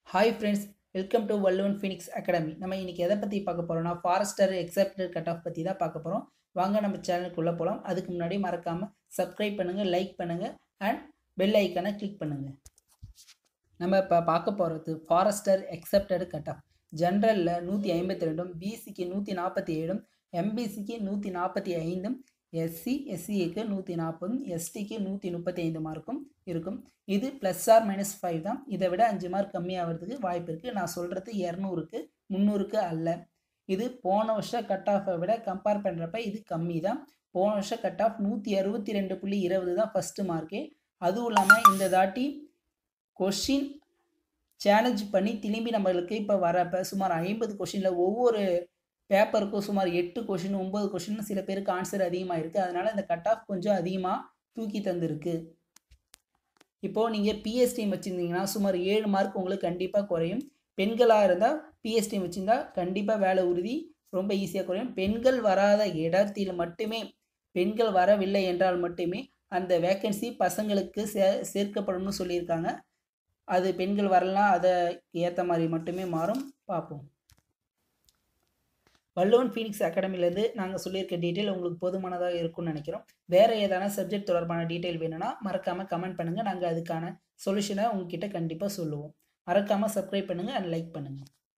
hi friends welcome to Valluvan phoenix academy நம்ம இன்னைக்கு எதை பற்றி பார்க்க போகிறோம்னா ஃபாரஸ்டர் எக்ஸப்டட் கட் ஆஃப் பற்றி தான் பார்க்க போகிறோம் வாங்க நம்ம சேனலுக்குள்ளே போகலாம் அதுக்கு முன்னாடி மறக்காமல் சப்ஸ்கிரைப் பண்ணுங்கள் லைக் பண்ணுங்கள் அண்ட் பெல் ஐக்கானை கிளிக் பண்ணுங்கள் நம்ம இப்போ பார்க்க போகிறது ஃபாரஸ்டர் எக்ஸப்டட் கட் ஆஃப் ஜென்ரலில் நூற்றி ஐம்பத்தி ரெண்டும் பிசிக்கு நூற்றி நாற்பத்தி ஏழும் எம்பிசிக்கு நூற்றி நாற்பத்தி ஐந்தும் எஸ்சி எஸ்சிஏக்கு நூற்றி நாற்பதும் எஸ்டிக்கு நூற்றி முப்பத்தி ஐந்து மார்க்கும் இருக்கும் இது ப்ளஸ் ஆர் மைனஸ் ஃபைவ் தான் இதை விட அஞ்சு மார்க் கம்மியாகிறதுக்கு வாய்ப்பு இருக்குது நான் சொல்கிறது இரநூறுக்கு முந்நூறுக்கு அல்ல இது போன வருஷம் கட் ஆஃபை விட கம்பேர் பண்ணுறப்ப இது கம்மி தான் போன வருஷம் கட் ஆஃப் நூற்றி அறுபத்தி ரெண்டு புள்ளி இருபது தான் ஃபஸ்ட்டு மார்க்கே அதுவும் இல்லாமல் இந்த தாட்டி கொஷின் சேலஞ்ச் பண்ணி திரும்பி நம்மளுக்கு இப்போ வரப்போ சுமார் ஐம்பது கொஷினில் ஒவ்வொரு பேப்பருக்கும் சுமார் எட்டு கொஷின் ஒம்பது கொஷின் சில பேருக்கு ஆன்சர் அதிகமாக இருக்குது அதனால் இந்த கட் ஆஃப் கொஞ்சம் அதிகமாக தூக்கி தந்திருக்கு இப்போது நீங்கள் பிஎஸ்டிஎம் வச்சுருந்தீங்கன்னா சுமார் ஏழு மார்க் உங்களுக்கு கண்டிப்பாக குறையும் பெண்களாக இருந்தால் பிஎஸ்டிஎம் வச்சுருந்தா கண்டிப்பாக வேலை உறுதி ரொம்ப ஈஸியாக குறையும் பெண்கள் வராத இடத்தில் மட்டுமே பெண்கள் வரவில்லை என்றால் மட்டுமே அந்த வேக்கன்சி பசங்களுக்கு சே சேர்க்கப்படணும்னு சொல்லியிருக்காங்க அது பெண்கள் வரலாம் அதை ஏற்ற மாதிரி மட்டுமே மாறும் பார்ப்போம் வல்லோன் ஃபீனிக்ஸ் அகாடமிலேருந்து நாங்கள் சொல்லியிருக்க டீட்டெயில் உங்களுக்கு போதுமானதாக இருக்கும்னு நினைக்கிறோம் வேறு ஏதான சப்ஜெக்ட் தொடர்பான டீட்டெயில் வேணும்னா மறக்காமல் கமெண்ட் பண்ணுங்கள் நாங்கள் அதுக்கான சொல்யூஷனை உங்ககிட்ட கண்டிப்பாக சொல்லுவோம் மறக்காமல் சப்ஸ்கிரைப் பண்ணுங்கள் அண்ட் லைக் பண்ணுங்கள்